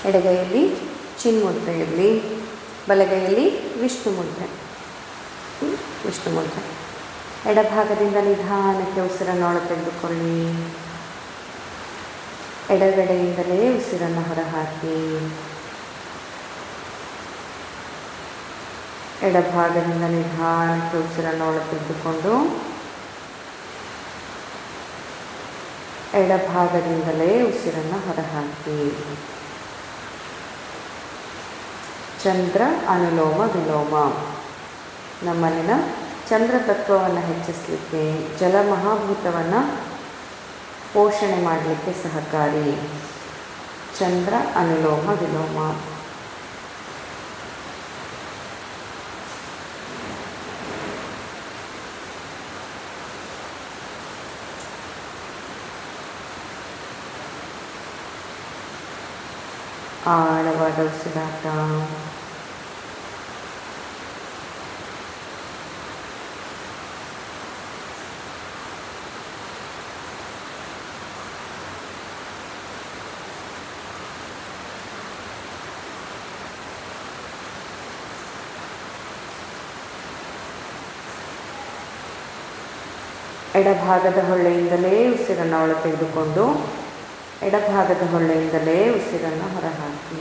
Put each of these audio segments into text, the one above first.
ಎಡಗೈಯಲ್ಲಿ ಚಿನ್ಮುದ್ರೆ ಇರಲಿ ಬಲಗೈಯಲ್ಲಿ ವಿಷ್ಣು ಮುದ್ರೆ ಹ್ಮ್? ವಿಷ್ಣು ಮುದ್ರೆ ಎಡಭಾಗದಿಂದ ನಿಧಾನಕ್ಕೆ ಉಸಿರನ್ನು ಒಳ ತೆಗೆದುಕೊಳ್ಳಿ ಎಡಗಡೆಯಿಂದಲೇ ಉಸಿರನ್ನು ಹೊರಹಾಕಿ ಎಡಭಾಗದಿಂದ ನಿಧಾನಕ್ಕೆ ಉಸಿರನ್ನು ಒಳ ತೆಗೆದುಕೊಂಡು ಎಡಭಾಗದಿಂದಲೇ ಉಸಿರನ್ನು ಹೊರಹಾಕಿ ಚಂದ್ರ ಅನುಲೋಮ ವಿಲೋಮ ನಮ್ಮಲ್ಲಿನ ಚಂದ್ರ ತತ್ವವನ್ನು ಹೆಚ್ಚಿಸಲಿಕ್ಕೆ ಜಲ ಮಹಾಭೂತವನ್ನು ಪೋಷಣೆ ಮಾಡಲಿಕ್ಕೆ ಸಹಕಾರಿ ಚಂದ್ರ ಅನುಲೋಮ ವಿಲೋಮ ಆಳವಾದ ಉಸಿರಾಟ ಎಡಭಾಗದ ಹೊಳ್ಳೆಯಿಂದಲೇ ಉಸಿರನ್ನು ಒಳ ತೆಗೆದುಕೊಂಡು ಎಡಭಾಗದ ಹೊಳ್ಳೆಯಿಂದಲೇ ಉಸಿರನ್ನು ಹೊರಹಾಕಿ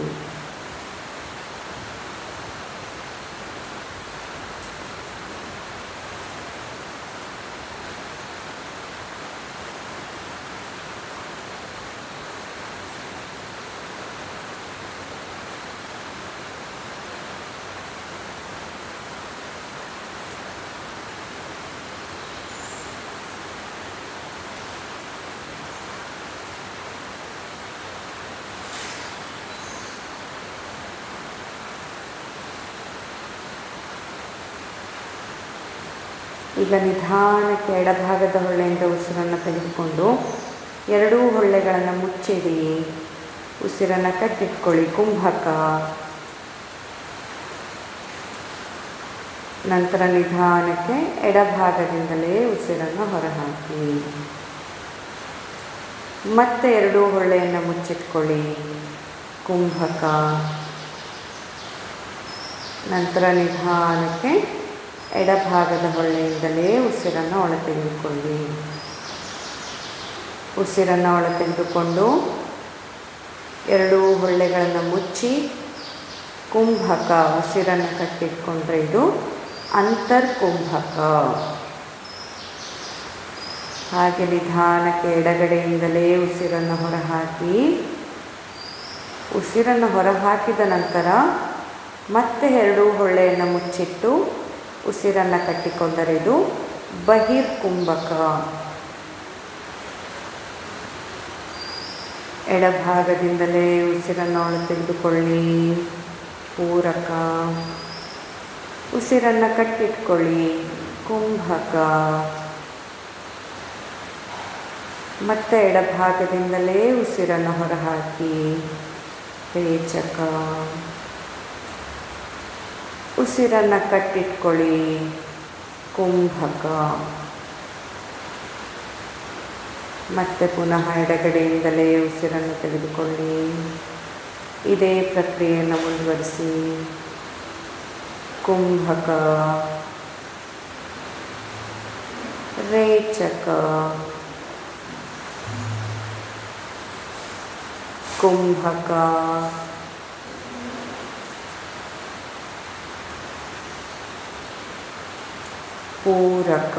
ಈಗ ನಿಧಾನಕ್ಕೆ ಎಡಭಾಗದ ಹೊಳ್ಳೆಯಿಂದ ಉಸಿರನ್ನು ತೆಗೆದುಕೊಂಡು ಎರಡೂ ಹೊಳ್ಳೆಗಳನ್ನು ಮುಚ್ಚಿಡಿ ಉಸಿರನ್ನು ಕಟ್ಟಿಟ್ಕೊಳ್ಳಿ ಕುಂಭಕ ನಂತರ ನಿಧಾನಕ್ಕೆ ಎಡಭಾಗದಿಂದಲೇ ಉಸಿರನ್ನು ಹೊರಹಾಕಿ ಮತ್ತೆ ಎರಡೂ ಹೊಳ್ಳೆಯನ್ನು ಮುಚ್ಚಿಟ್ಕೊಳ್ಳಿ ಕುಂಭಕ ನಂತರ ನಿಧಾನಕ್ಕೆ ಎಡಭಾಗದ ಹೊಳ್ಳೆಯಿಂದಲೇ ಉಸಿರನ್ನು ಒಳ ತೆಗೆದುಕೊಳ್ಳಿ ಉಸಿರನ್ನು ಒಳ ತೆಗೆದುಕೊಂಡು ಎರಡೂ ಹೊಳ್ಳೆಗಳನ್ನು ಮುಚ್ಚಿ ಕುಂಭಕ ಉಸಿರನ್ನು ಕಟ್ಟಿಟ್ಕೊಂಡ್ರೆ ಇದು ಅಂತರ್ಕುಂಭಕ ಹಾಗೆ ನಿಧಾನಕ್ಕೆ ಎಡಗಡೆಯಿಂದಲೇ ಉಸಿರನ್ನು ಹೊರಹಾಕಿ ಉಸಿರನ್ನು ಹೊರಹಾಕಿದ ನಂತರ ಮತ್ತೆ ಎರಡೂ ಹೊಳ್ಳೆಯನ್ನು ಮುಚ್ಚಿಟ್ಟು ಉಸಿರನ್ನು ಕಟ್ಟಿಕೊಂಡರೆ ಇದು ಬಹಿರ್ಕುಂಭಕ ಎಡಭಾಗದಿಂದಲೇ ಉಸಿರನ್ನು ಒಳ ತೆಗೆದುಕೊಳ್ಳಿ ಪೂರಕ ಉಸಿರನ್ನು ಕಟ್ಟಿಟ್ಕೊಳ್ಳಿ ಕುಂಭಕ ಮತ್ತೆ ಎಡಭಾಗದಿಂದಲೇ ಉಸಿರನ್ನು ಹೊರಹಾಕಿ ರೇಚಕ ಉಸಿರನ್ನು ಕಟ್ಟಿಟ್ಕೊಳ್ಳಿ ಕುಂಭಕ ಮತ್ತೆ ಪುನಃ ಎಡಗಡೆಯಿಂದಲೇ ಉಸಿರನ್ನು ತೆಗೆದುಕೊಳ್ಳಿ ಇದೇ ಪ್ರಕ್ರಿಯೆಯನ್ನು ಮುಂದುವರಿಸಿ ಕುಂಭಕ ರೇಚಕ ಕುಂಭಕ ಪೂರಕ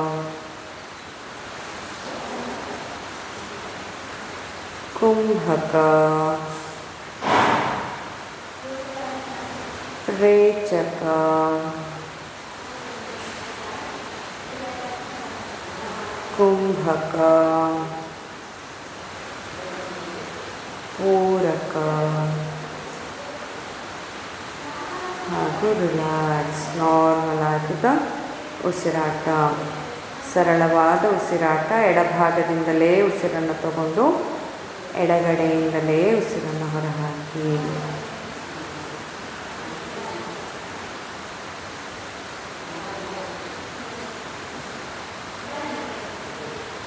ಕುಂಭಕ ರೇಚಕ ಕುಂಭಕ ಪೂರಕ ಹಾಗೂ ರಿಲ್ಯಾಕ್ಸ್ ನಾರ್ಮಲ್ ಆಗಿದ ಉಸಿರಾಟ ಸರಳವಾದ ಉಸಿರಾಟ ಎಡಭಾಗದಿಂದಲೇ ಉಸಿರನ್ನು ತಗೊಂಡು ಎಡಗಡೆಯಿಂದಲೇ ಉಸಿರನ್ನು ಹೊರಹಾಕಿ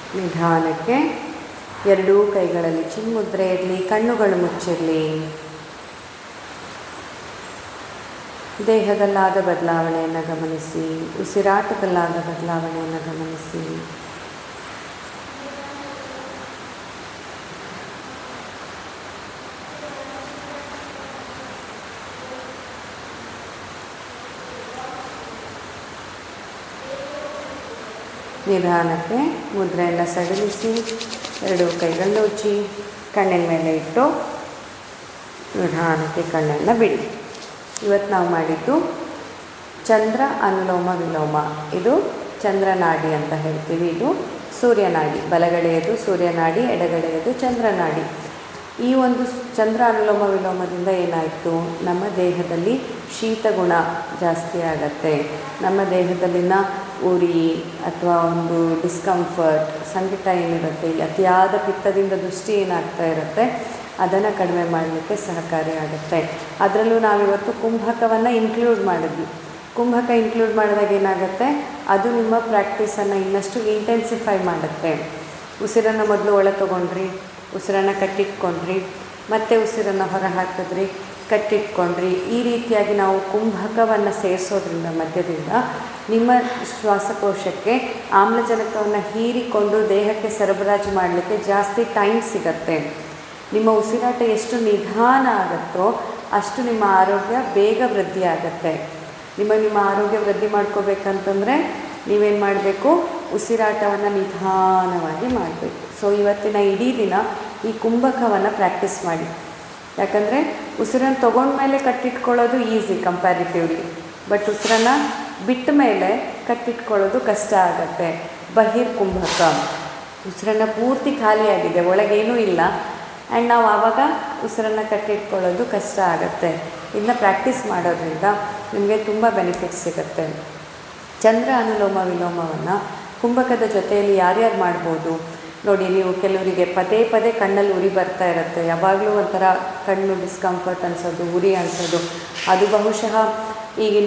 ನಿಧಾನಕ್ಕೆ ಎರಡೂ ಕೈಗಳಲ್ಲಿ ಚಿನ್ಮುದ್ರೆ ಇರಲಿ ಕಣ್ಣುಗಳು ಮುಚ್ಚಿರಲಿ ದೇಹದಲ್ಲಾದ ಬದಲಾವಣೆಯನ್ನು ಗಮನಿಸಿ ಉಸಿರಾಟದಲ್ಲಾದ ಬದಲಾವಣೆಯನ್ನು ಗಮನಿಸಿ ನಿಧಾನಕ್ಕೆ ಮುದ್ರೆಯನ್ನು ಸಡಿಲಿಸಿ ಎರಡು ಕೈಗಳನ್ನ ಉಚ್ಚಿ ಕಣ್ಣಿನ ಮೇಲೆ ಇಟ್ಟು ನಿಧಾನಕ್ಕೆ ಕಣ್ಣನ್ನು ಬಿಡಿ ಇವತ್ತು ನಾವು ಮಾಡಿದ್ದು ಚಂದ್ರ ಅನುಲೋಮ ವಿಲೋಮ ಇದು ಚಂದ್ರನಾಡಿ ಅಂತ ಹೇಳ್ತೀವಿ ಇದು ಸೂರ್ಯನಾಡಿ ಬಲಗಡೆಯದು ಸೂರ್ಯನಾಡಿ ಎಡಗಡೆಯದು ಚಂದ್ರನಾಡಿ ಈ ಒಂದು ಚಂದ್ರ ಅನುಲೋಮ ವಿಲೋಮದಿಂದ ಏನಾಯಿತು ನಮ್ಮ ದೇಹದಲ್ಲಿ ಶೀತಗುಣ ಜಾಸ್ತಿ ಆಗತ್ತೆ ನಮ್ಮ ದೇಹದಲ್ಲಿನ ಉರಿ ಅಥವಾ ಒಂದು ಡಿಸ್ಕಂಫರ್ಟ್ ಸಂಕಟ ಏನಿರುತ್ತೆ ಅತಿಯಾದ ಪಿತ್ತದಿಂದ ದೃಷ್ಟಿ ಏನಾಗ್ತಾ ಇರುತ್ತೆ ಅದನ್ನು ಕಡಿಮೆ ಮಾಡಲಿಕ್ಕೆ ಸಹಕಾರಿಯಾಗುತ್ತೆ ಅದರಲ್ಲೂ ನಾವಿವತ್ತು ಕುಂಭಕವನ್ನು ಇನ್ಕ್ಲೂಡ್ ಮಾಡಿದ್ವಿ ಕುಂಭಕ ಇನ್ಕ್ಲೂಡ್ ಮಾಡಿದಾಗ ಏನಾಗುತ್ತೆ ಅದು ನಿಮ್ಮ ಪ್ರಾಕ್ಟೀಸನ್ನು ಇನ್ನಷ್ಟು ಇಂಟೆನ್ಸಿಫೈ ಮಾಡುತ್ತೆ ಉಸಿರನ್ನು ಮೊದಲು ಒಳ ತೊಗೊಂಡ್ರಿ ಉಸಿರನ್ನು ಕಟ್ಟಿಟ್ಕೊಂಡ್ರಿ ಮತ್ತೆ ಉಸಿರನ್ನು ಹೊರ ಹಾಕಿದ್ರಿ ಕಟ್ಟಿಟ್ಕೊಂಡ್ರಿ ಈ ರೀತಿಯಾಗಿ ನಾವು ಕುಂಭಕವನ್ನು ಸೇರಿಸೋದ್ರಿಂದ ಮಧ್ಯದಿಂದ ನಿಮ್ಮ ಶ್ವಾಸಕೋಶಕ್ಕೆ ಆಮ್ಲಜನಕವನ್ನು ಹೀರಿಕೊಂಡು ದೇಹಕ್ಕೆ ಸರಬರಾಜು ಮಾಡಲಿಕ್ಕೆ ಜಾಸ್ತಿ ಟೈಮ್ ಸಿಗತ್ತೆ ನಿಮ್ಮ ಉಸಿರಾಟ ಎಷ್ಟು ನಿಧಾನ ಆಗುತ್ತೋ ಅಷ್ಟು ನಿಮ್ಮ ಆರೋಗ್ಯ ಬೇಗ ವೃದ್ಧಿ ಆಗುತ್ತೆ ನಿಮ್ಮ ನಿಮ್ಮ ಆರೋಗ್ಯ ವೃದ್ಧಿ ಮಾಡ್ಕೋಬೇಕಂತಂದರೆ ನೀವೇನು ಮಾಡಬೇಕು ಉಸಿರಾಟವನ್ನು ನಿಧಾನವಾಗಿ ಮಾಡಬೇಕು ಸೊ ಇವತ್ತಿನ ಇಡೀ ದಿನ ಈ ಕುಂಭಕವನ್ನು ಪ್ರಾಕ್ಟೀಸ್ ಮಾಡಿ ಯಾಕಂದರೆ ಉಸಿರನ್ನು ತೊಗೊಂಡ್ಮೇಲೆ ಕಟ್ಟಿಟ್ಕೊಳ್ಳೋದು ಈಸಿ ಕಂಪ್ಯಾರಿಟಿವ್ಲಿ ಬಟ್ ಉಸಿರನ್ನು ಬಿಟ್ಟ ಮೇಲೆ ಕಟ್ಟಿಟ್ಕೊಳ್ಳೋದು ಕಷ್ಟ ಆಗುತ್ತೆ ಬಹಿರ್ ಕುಂಭಕ ಉಸಿರನ್ನು ಪೂರ್ತಿ ಖಾಲಿಯಾಗಿದೆ ಒಳಗೇನೂ ಇಲ್ಲ ಆ್ಯಂಡ್ ನಾವು ಆವಾಗ ಉಸಿರನ್ನು ಕಟ್ಟಿಟ್ಕೊಳ್ಳೋದು ಕಷ್ಟ ಆಗುತ್ತೆ ಇದನ್ನ ಪ್ರಾಕ್ಟೀಸ್ ಮಾಡೋದ್ರಿಂದ ನಿಮಗೆ ತುಂಬ ಬೆನಿಫಿಟ್ಸ್ ಸಿಗುತ್ತೆ ಚಂದ್ರ ಅನುಲೋಮ ವಿಲೋಮವನ್ನು ಕುಂಭಕದ ಜೊತೆಯಲ್ಲಿ ಯಾರ್ಯಾರು ಮಾಡ್ಬೋದು ನೋಡಿ ನೀವು ಕೆಲವರಿಗೆ ಪದೇ ಪದೇ ಕಣ್ಣಲ್ಲಿ ಉರಿ ಬರ್ತಾ ಇರುತ್ತೆ ಯಾವಾಗಲೂ ಒಂಥರ ಕಣ್ಣು ಡಿಸ್ಕಂಫರ್ಟ್ ಅನಿಸೋದು ಉರಿ ಅನಿಸೋದು ಅದು ಬಹುಶಃ ಈಗಿನ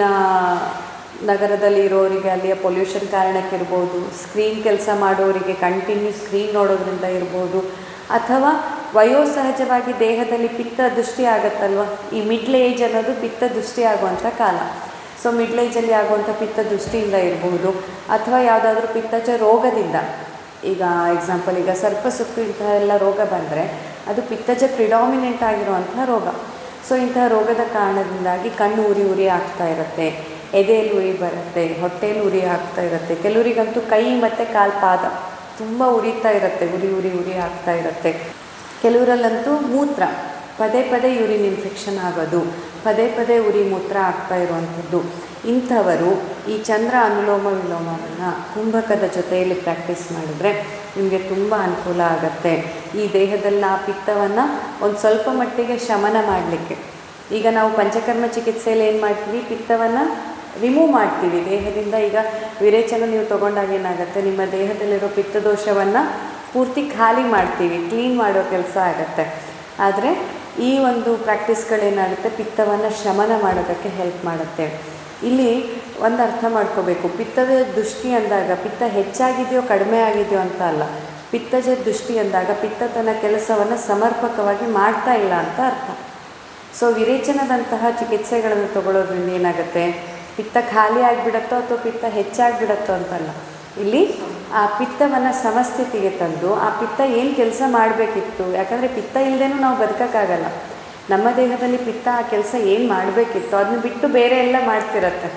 ನಗರದಲ್ಲಿ ಇರೋರಿಗೆ ಅಲ್ಲಿಯ ಪೊಲ್ಯೂಷನ್ ಕಾರಣಕ್ಕಿರ್ಬೋದು ಸ್ಕ್ರೀನ್ ಕೆಲಸ ಮಾಡೋರಿಗೆ ಕಂಟಿನ್ಯೂ ಸ್ಕ್ರೀನ್ ನೋಡೋದ್ರಿಂದ ಇರ್ಬೋದು ಅಥವಾ ವಯೋಸಹಜವಾಗಿ ದೇಹದಲ್ಲಿ ಪಿತ್ತ ದೃಷ್ಟಿ ಆಗುತ್ತಲ್ವ ಈ ಮಿಡ್ಲ್ ಏಜ್ ಅನ್ನೋದು ಪಿತ್ತ ದೃಷ್ಟಿ ಆಗುವಂಥ ಕಾಲ ಸೊ ಮಿಡ್ಲ್ ಏಜಲ್ಲಿ ಆಗುವಂಥ ಪಿತ್ತ ದೃಷ್ಟಿಯಿಂದ ಇರಬಹುದು ಅಥವಾ ಯಾವುದಾದ್ರೂ ಪಿತ್ತಜ ರೋಗದಿಂದ ಈಗ ಎಕ್ಸಾಂಪಲ್ ಈಗ ಸರ್ಪಸುಕ್ಕು ಇಂತಹ ಎಲ್ಲ ರೋಗ ಬಂದರೆ ಅದು ಪಿತ್ತಜ ಪ್ರಿಡಾಮಿನೆಂಟ್ ಆಗಿರುವಂತಹ ರೋಗ ಸೊ ಇಂತಹ ರೋಗದ ಕಾರಣದಿಂದಾಗಿ ಕಣ್ಣು ಉರಿ ಉರಿ ಆಗ್ತಾ ಇರುತ್ತೆ ಎದೆಯಲ್ಲಿ ಉರಿ ಬರುತ್ತೆ ಹೊಟ್ಟೆಯಲ್ಲಿ ಉರಿ ಆಗ್ತಾ ಇರುತ್ತೆ ಕೆಲವರಿಗಂತೂ ಕೈ ಮತ್ತು ಕಾಲು ಪಾದ ತುಂಬ ಉರಿತಾ ಇರುತ್ತೆ ಉರಿ ಉರಿ ಉರಿ ಆಗ್ತಾ ಇರುತ್ತೆ ಕೆಲವರಲ್ಲಂತೂ ಮೂತ್ರ ಪದೇ ಪದೇ ಯೂರಿನ್ ಇನ್ಫೆಕ್ಷನ್ ಆಗೋದು ಪದೇ ಪದೇ ಉರಿ ಮೂತ್ರ ಆಗ್ತಾ ಇರುವಂಥದ್ದು ಇಂಥವರು ಈ ಚಂದ್ರ ಅನುಲೋಮ ವಿಲೋಮವನ್ನು ಕುಂಭಕದ ಜೊತೆಯಲ್ಲಿ ಪ್ರಾಕ್ಟೀಸ್ ಮಾಡಿದರೆ ನಿಮಗೆ ತುಂಬ ಅನುಕೂಲ ಆಗುತ್ತೆ ಈ ದೇಹದಲ್ಲಿ ಆ ಪಿತ್ತವನ್ನು ಒಂದು ಸ್ವಲ್ಪ ಮಟ್ಟಿಗೆ ಶಮನ ಮಾಡಲಿಕ್ಕೆ ಈಗ ನಾವು ಪಂಚಕರ್ಮ ಚಿಕಿತ್ಸೆಯಲ್ಲಿ ಏನು ಮಾಡ್ತೀವಿ ಪಿತ್ತವನ್ನು ರಿಮೂವ್ ಮಾಡ್ತೀವಿ ದೇಹದಿಂದ ಈಗ ವಿರೇಚನ ನೀವು ತೊಗೊಂಡಾಗ ಏನಾಗುತ್ತೆ ನಿಮ್ಮ ದೇಹದಲ್ಲಿರೋ ಪಿತ್ತದೋಷವನ್ನು ಪೂರ್ತಿ ಖಾಲಿ ಮಾಡ್ತೀವಿ ಕ್ಲೀನ್ ಮಾಡೋ ಕೆಲಸ ಆಗುತ್ತೆ ಆದರೆ ಈ ಒಂದು ಪ್ರಾಕ್ಟೀಸ್ಗಳೇನಾಗುತ್ತೆ ಪಿತ್ತವನ್ನು ಶಮನ ಮಾಡೋದಕ್ಕೆ ಹೆಲ್ಪ್ ಮಾಡುತ್ತೆ ಇಲ್ಲಿ ಒಂದು ಅರ್ಥ ಮಾಡ್ಕೋಬೇಕು ಪಿತ್ತದ ದೃಷ್ಟಿ ಅಂದಾಗ ಪಿತ್ತ ಹೆಚ್ಚಾಗಿದೆಯೋ ಕಡಿಮೆ ಆಗಿದೆಯೋ ಅಂತ ಅಲ್ಲ ಪಿತ್ತಜ ದೃಷ್ಟಿ ಅಂದಾಗ ಪಿತ್ತ ತನ್ನ ಕೆಲಸವನ್ನು ಸಮರ್ಪಕವಾಗಿ ಮಾಡ್ತಾ ಇಲ್ಲ ಅಂತ ಅರ್ಥ ಸೊ ವಿರೇಚನದಂತಹ ಚಿಕಿತ್ಸೆಗಳನ್ನು ತಗೊಳ್ಳೋದ್ರಿಂದ ಏನಾಗುತ್ತೆ ಪಿತ್ತ ಖಾಲಿ ಆಗಿಬಿಡತ್ತೋ ಅಥವಾ ಪಿತ್ತ ಹೆಚ್ಚಾಗಿಬಿಡತ್ತೋ ಅಂತಲ್ಲ ಇಲ್ಲಿ ಆ ಪಿತ್ತವನ್ನು ಸಮಸ್ಥಿತಿಗೆ ತಂದು ಆ ಪಿತ್ತ ಏನು ಕೆಲಸ ಮಾಡಬೇಕಿತ್ತು ಯಾಕಂದರೆ ಪಿತ್ತ ಇಲ್ಲದೇನೂ ನಾವು ಬದುಕೋಕ್ಕಾಗಲ್ಲ ನಮ್ಮ ದೇಹದಲ್ಲಿ ಪಿತ್ತ ಆ ಕೆಲಸ ಏನು ಮಾಡಬೇಕಿತ್ತು ಅದನ್ನ ಬಿಟ್ಟು ಬೇರೆ ಎಲ್ಲ ಮಾಡ್ತಿರತ್ತೆ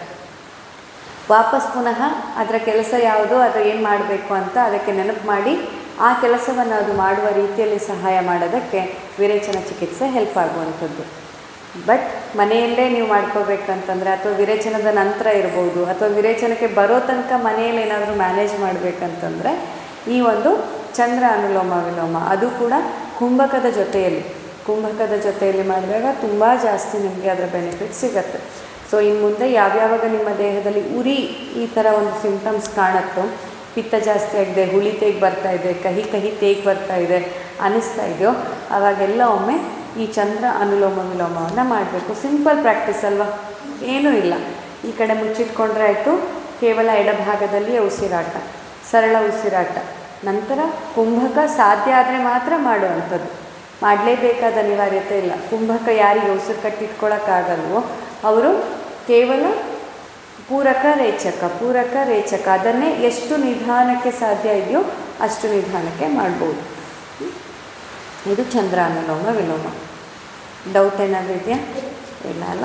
ವಾಪಸ್ ಪುನಃ ಅದರ ಕೆಲಸ ಯಾವುದು ಅದು ಏನು ಮಾಡಬೇಕು ಅಂತ ಅದಕ್ಕೆ ನೆನಪು ಮಾಡಿ ಆ ಕೆಲಸವನ್ನು ಅದು ಮಾಡುವ ರೀತಿಯಲ್ಲಿ ಸಹಾಯ ಮಾಡೋದಕ್ಕೆ ವಿರೇಚನ ಚಿಕಿತ್ಸೆ ಹೆಲ್ಪ್ ಆಗುವಂಥದ್ದು ಬಟ್ ಮನೆಯಲ್ಲೇ ನೀವು ಮಾಡ್ಕೋಬೇಕಂತಂದರೆ ಅಥವಾ ವಿರೇಚನದ ನಂತರ ಇರ್ಬೋದು ಅಥವಾ ವಿರೇಚನಕ್ಕೆ ಬರೋ ತನಕ ಮನೆಯಲ್ಲಿ ಏನಾದರೂ ಮ್ಯಾನೇಜ್ ಮಾಡಬೇಕಂತಂದರೆ ಈ ಒಂದು ಚಂದ್ರ ಅನುಲೋಮ ವಿಲೋಮ ಅದು ಕೂಡ ಕುಂಭಕದ ಜೊತೆಯಲ್ಲಿ ಕುಂಭಕದ ಜೊತೆಯಲ್ಲಿ ಮಾಡಿದಾಗ ತುಂಬ ಜಾಸ್ತಿ ನಿಮಗೆ ಅದರ ಬೆನಿಫಿಟ್ ಸಿಗತ್ತೆ ಸೊ ಇನ್ನು ಮುಂದೆ ಯಾವ್ಯಾವಾಗ ನಿಮ್ಮ ದೇಹದಲ್ಲಿ ಉರಿ ಈ ಥರ ಒಂದು ಸಿಂಟಮ್ಸ್ ಕಾಣುತ್ತೋ ಪಿತ್ತ ಜಾಸ್ತಿ ಆಗಿದೆ ಹುಳಿ ತೇಗ್ ಬರ್ತಾ ಇದೆ ಕಹಿ ಕಹಿ ತೇಗ್ ಬರ್ತಾ ಇದೆ ಅನ್ನಿಸ್ತಾ ಇದೆಯೋ ಆವಾಗೆಲ್ಲ ಒಮ್ಮೆ ಈ ಚಂದ್ರ ಅನುಲೋಮ ವಿಲೋಮವನ್ನು ಮಾಡಬೇಕು ಸಿಂಪಲ್ ಪ್ರಾಕ್ಟೀಸ್ ಅಲ್ವಾ ಏನೂ ಇಲ್ಲ ಈ ಕಡೆ ಮುಚ್ಚಿಟ್ಕೊಂಡ್ರೆ ಆಯಿತು ಕೇವಲ ಎಡಭಾಗದಲ್ಲಿ ಉಸಿರಾಟ ಸರಳ ಉಸಿರಾಟ ನಂತರ ಕುಂಭಕ ಸಾಧ್ಯ ಆದರೆ ಮಾತ್ರ ಮಾಡುವಂಥದ್ದು ಮಾಡಲೇಬೇಕಾದ ಅನಿವಾರ್ಯತೆ ಇಲ್ಲ ಕುಂಭಕ ಯಾರಿಗೆ ಉಸಿರು ಕಟ್ಟಿಟ್ಕೊಳ್ಳೋಕ್ಕಾಗಲ್ವೋ ಅವರು ಕೇವಲ ಪೂರಕ ರೇಚಕ ಪೂರಕ ರೇಚಕ ಅದನ್ನೇ ಎಷ್ಟು ನಿಧಾನಕ್ಕೆ ಸಾಧ್ಯ ಇದೆಯೋ ಅಷ್ಟು ನಿಧಾನಕ್ಕೆ ಮಾಡ್ಬೋದು ಇದು ಚಂದ್ರ ಅನುಲೋಮ ವಿಲೋಮ ಡೌಟ್ ಏನಾದರೂ ಇದೆಯಾ ಇಲ್ಲ ಅಲ್ಲ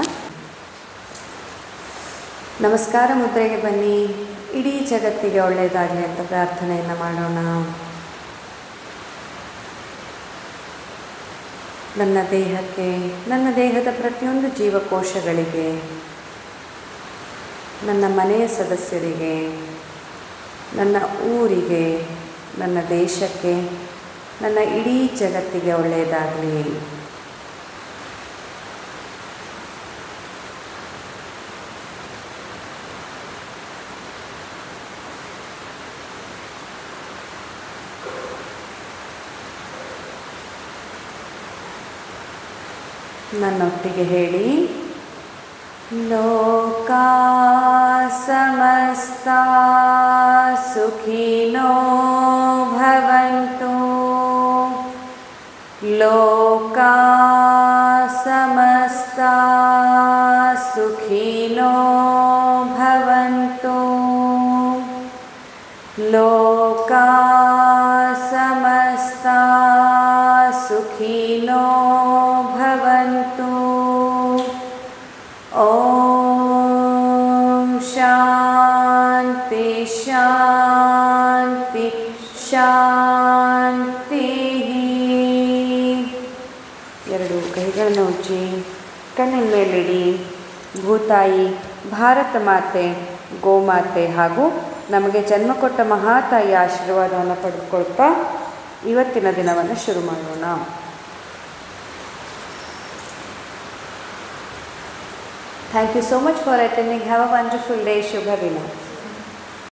ನಮಸ್ಕಾರ ಮುದ್ರೆಗೆ ಬನ್ನಿ ಇಡೀ ಜಗತ್ತಿಗೆ ಒಳ್ಳೆಯದಾಗಲಿ ಅಂತ ಪ್ರಾರ್ಥನೆಯನ್ನು ಮಾಡೋಣ ನನ್ನ ದೇಹಕ್ಕೆ ನನ್ನ ದೇಹದ ಪ್ರತಿಯೊಂದು ಜೀವಕೋಶಗಳಿಗೆ ನನ್ನ ಮನೆಯ ಸದಸ್ಯರಿಗೆ ನನ್ನ ಊರಿಗೆ ನನ್ನ ದೇಶಕ್ಕೆ ನನ್ನ ಇಡೀ ಜಗತ್ತಿಗೆ ಒಳ್ಳೆಯದಾಗಲಿ ನನ್ನೊಟ್ಟಿಗೆ ಹೇಳಿ ಲೋಕಾ ಸಮಸ್ತಾ ಸುಖಿನೋ ಭವಂತು ಲೋಕಾ ಸಮಸ್ತಾ ಸುಖಿನೋ ಭವಂತು ಲೋಕಾ ಸಮಸ್ತಾ ಸುಖಿನೋ ಭವಂತು ಓಂ ಶಾಂತಿ ಶಾಂತಿ ಶಾಂತಿ ಎರಡು ಕೈಗಳನ್ನು ಉಜ್ಜಿ ಕಣ್ಣಿನ ಮೇಲಿಡಿ ಭೂತಾಯಿ ಭಾರತ ಮಾತೆ ಗೋಮಾತೆ ಹಾಗೂ ನಮಗೆ ಜನ್ಮ ಕೊಟ್ಟ ಮಹಾತಾಯಿಯ ಆಶೀರ್ವಾದವನ್ನು ಪಡೆದುಕೊಳ್ತಾ ಇವತ್ತಿನ ದಿನವನ್ನು ಶುರು ಮಾಡೋಣ thank you so much for attending have a wonderful day ಶುಭ ದಿನ